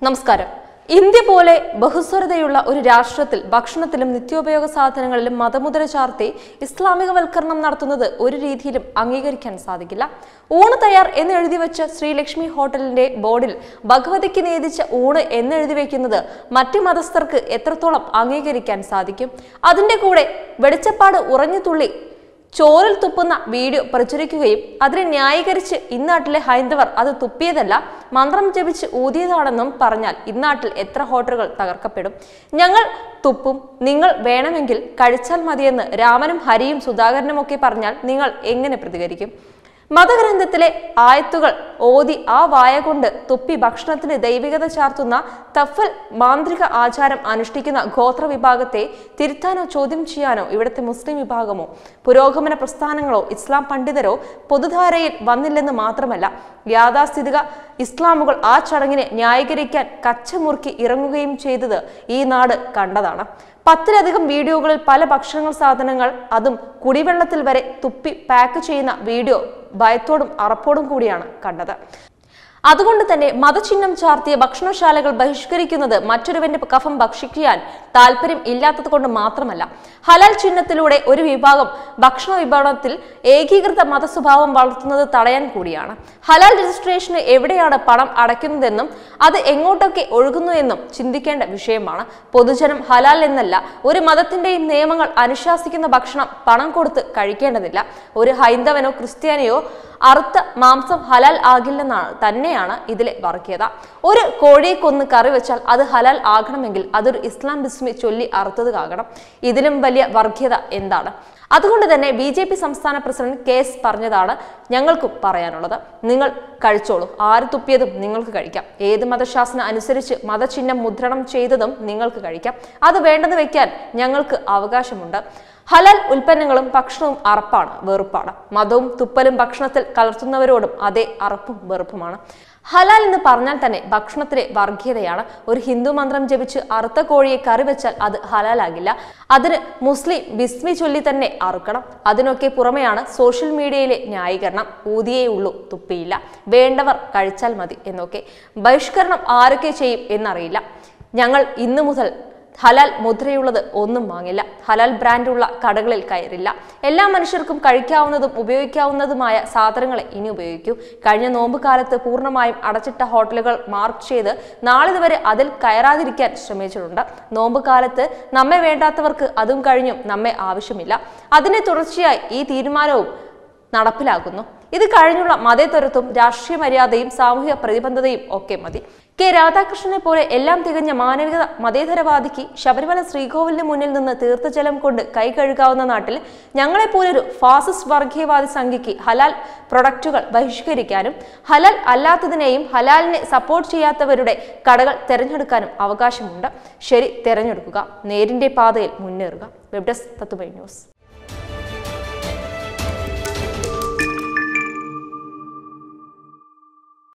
നമസ്കാരം ഇന്ത്യ പോലെ ബഹുസ്വരതയുള്ള ഒരു രാഷ്ട്രത്തിൽ ഭക്ഷണത്തിലും നിത്യോപയോഗ സാധനങ്ങളിലും മതമുദ്ര ചാർത്തി ഇസ്ലാമികവൽക്കരണം നടത്തുന്നത് ഒരു രീതിയിലും അംഗീകരിക്കാൻ സാധിക്കില്ല ഊണ് തയ്യാർ എന്ന് എഴുതി വെച്ച ശ്രീലക്ഷ്മി ഹോട്ടലിന്റെ ബോർഡിൽ ഭഗവതിക്ക് നേദിച്ച ഊണ് എന്നെഴുതി വെക്കുന്നത് മറ്റു മതസ്ഥർക്ക് എത്രത്തോളം അംഗീകരിക്കാൻ സാധിക്കും അതിന്റെ കൂടെ വെളിച്ചപ്പാട് ഉറഞ്ഞു തുള്ളി ചോറിൽ തുപ്പുന്ന വീഡിയോ പ്രചരിക്കുകയും അതിനെ ന്യായീകരിച്ച് ഇന്നാട്ടിലെ ഹൈന്ദവർ അത് തുപ്പിയതല്ല മന്ത്രം ജപിച്ച് ഊതിയതാണെന്നും പറഞ്ഞാൽ ഇന്നാട്ടിൽ എത്ര ഹോട്ടലുകൾ തകർക്കപ്പെടും ഞങ്ങൾ തുപ്പും നിങ്ങൾ വേണമെങ്കിൽ കഴിച്ചാൽ മതിയെന്ന് രാമനും ഹരിയും സുധാകരനും ഒക്കെ പറഞ്ഞാൽ നിങ്ങൾ എങ്ങനെ പ്രതികരിക്കും മതഗ്രന്ഥത്തിലെ ആയത്തുകൾ ഓതി ആ വായ കൊണ്ട് തുപ്പി ഭക്ഷണത്തിന് ദൈവികത ചാർത്തുന്ന തഫൽ മാന്ത്രിക ആചാരം അനുഷ്ഠിക്കുന്ന ഗോത്ര വിഭാഗത്തെ തിരുത്താനോ ചോദ്യം ചെയ്യാനോ ഇവിടുത്തെ മുസ്ലിം വിഭാഗമോ പുരോഗമന പ്രസ്ഥാനങ്ങളോ ഇസ്ലാം പണ്ഡിതരോ പൊതുധാരയിൽ വന്നില്ലെന്ന് മാത്രമല്ല യാഥാസ്ഥിതിക ഇസ്ലാമുകൾ ആ ചടങ്ങിനെ ന്യായീകരിക്കാൻ കച്ചമുറുക്കി ഇറങ്ങുകയും ചെയ്തത് ഈ നാട് കണ്ടതാണ് പത്തിലധികം വീഡിയോകളിൽ പല ഭക്ഷണങ്ങൾ സാധനങ്ങൾ അതും കുടിവെള്ളത്തിൽ വരെ തുപ്പി പാക്ക് ചെയ്യുന്ന വീഡിയോ ഭയത്തോടും അറപ്പോടും കൂടിയാണ് കണ്ടത് അതുകൊണ്ട് തന്നെ മതചിഹ്നം ചാർത്തിയ ഭക്ഷണശാലകൾ ബഹിഷ്കരിക്കുന്നത് മറ്റൊരുവന്റെ കഫം ഭക്ഷിക്കാൻ താല്പര്യം ഇല്ലാത്തത് കൊണ്ട് മാത്രമല്ല ഹലാൽ ചിഹ്നത്തിലൂടെ ഒരു വിഭാഗം ഭക്ഷണ വിഭാഗത്തിൽ ഏകീകൃത മതസ്വഭാവം വളർത്തുന്നത് തടയാൻ കൂടിയാണ് ഹലാൽ രജിസ്ട്രേഷന് എവിടെയാണ് പണം അടയ്ക്കുന്നതെന്നും അത് എങ്ങോട്ടൊക്കെ ഒഴുകുന്നു എന്നും ചിന്തിക്കേണ്ട വിഷയമാണ് പൊതുജനം ഹലാൽ എന്നല്ല ഒരു മതത്തിന്റെയും നിയമങ്ങൾ അനുശാസിക്കുന്ന ഭക്ഷണം പണം കൊടുത്ത് കഴിക്കേണ്ടതില്ല ഒരു ഹൈന്ദവനോ ക്രിസ്ത്യാനിയോ അറുത്ത മാംസം ഹലാൽ ആകില്ലെന്നാണ് തന്നെയാണ് ഇതിലെ വർഗീയത ഒരു കോഴിയെ കൊന്ന് കറി വെച്ചാൽ അത് ഹലാൽ ആകണമെങ്കിൽ അതൊരു ഇസ്ലാം ബിസ്മി ചൊല്ലി അറുത്തതാകണം ഇതിലും വലിയ വർഗീയത എന്താണ് അതുകൊണ്ട് തന്നെ ബി ജെ പി സംസ്ഥാന പ്രസിഡന്റ് കെ എസ് പറഞ്ഞതാണ് ഞങ്ങൾക്കും പറയാനുള്ളത് നിങ്ങൾ കഴിച്ചോളൂ ആര് തുപ്പിയതും നിങ്ങൾക്ക് കഴിക്കാം ഏത് മതശാസന അനുസരിച്ച് മതചിഹ്നം മുദ്രണം ചെയ്തതും നിങ്ങൾക്ക് കഴിക്കാം അത് വേണ്ടെന്ന് വെക്കാൻ ഞങ്ങൾക്ക് അവകാശമുണ്ട് ഹലാൽ ഉൽപ്പന്നങ്ങളും ഭക്ഷണവും അറപ്പാണ് വെറുപ്പാണ് മതവും തുപ്പലും ഭക്ഷണത്തിൽ കലർത്തുന്നവരോടും അതേ അറപ്പും വെറുപ്പുമാണ് ഹലാൽ എന്ന് പറഞ്ഞാൽ തന്നെ ഭക്ഷണത്തിലെ വർഗീയതയാണ് ഒരു ഹിന്ദു മന്ത്രം ജപിച്ച് അറുത്ത കോഴിയെ കറി വെച്ചാൽ അത് ഹലാലാകില്ല അതിന് മുസ്ലിം ബിസ്മി ചൊല്ലി തന്നെ അറുക്കണം അതിനൊക്കെ പുറമെയാണ് സോഷ്യൽ മീഡിയയിലെ ന്യായീകരണം ഊതിയേ ഉള്ളൂ തുപ്പിയില്ല വേണ്ടവർ കഴിച്ചാൽ മതി എന്നൊക്കെ ബഹിഷ്കരണം ആരൊക്കെ ചെയ്യും എന്നറിയില്ല ഞങ്ങൾ ഇന്നു മുതൽ ഹലാൽ മുദ്രയുള്ളത് ഒന്നും വാങ്ങില്ല ഹലാൽ ബ്രാൻഡുള്ള കടകളിൽ കയറില്ല എല്ലാ മനുഷ്യർക്കും കഴിക്കാവുന്നതും ഉപയോഗിക്കാവുന്നതുമായ സാധനങ്ങളെ ഇനി ഉപയോഗിക്കൂ കഴിഞ്ഞ നോമ്പ് കാലത്ത് പൂർണ്ണമായും അടച്ചിട്ട ഹോട്ടലുകൾ മാർക്ക് ചെയ്ത് നാളിതുവരെ അതിൽ കയറാതിരിക്കാൻ ശ്രമിച്ചിട്ടുണ്ട് നോമ്പ് കാലത്ത് നമ്മെ വേണ്ടാത്തവർക്ക് അതും കഴിഞ്ഞും നമ്മെ ആവശ്യമില്ല അതിനെ തുടർച്ചയായി ഈ തീരുമാനവും നടപ്പിലാക്കുന്നു ഇത് കഴിഞ്ഞുള്ള മതേതരത്വം രാഷ്ട്രീയ മര്യാദയും സാമൂഹിക പ്രതിബദ്ധതയും ഒക്കെ മതി കെ രാധാകൃഷ്ണനെ പോലെ എല്ലാം തികഞ്ഞ മാനവികത മതേതരവാദിക്ക് ശബരിമല ശ്രീകോവിലിന് മുന്നിൽ നിന്ന് തീർത്ഥജലം കൊണ്ട് കൈ കഴുകാവുന്ന നാട്ടിൽ ഞങ്ങളെപ്പോലൊരു ഫാസിസ്റ്റ് വർഗീയവാദി സംഖ്യയ്ക്ക് ഹലാൽ പ്രൊഡക്റ്റുകൾ ബഹിഷ്കരിക്കാനും ഹലാൽ അല്ലാത്തതിനെയും ഹലാലിനെ സപ്പോർട്ട് ചെയ്യാത്തവരുടെ കടകൾ തിരഞ്ഞെടുക്കാനും അവകാശമുണ്ട് ശരി തിരഞ്ഞെടുക്കുക നേരിന്റെ പാതയിൽ മുന്നേറുക വെബ് ഡെസ്ക് തത്തുമൈ ന്യൂസ്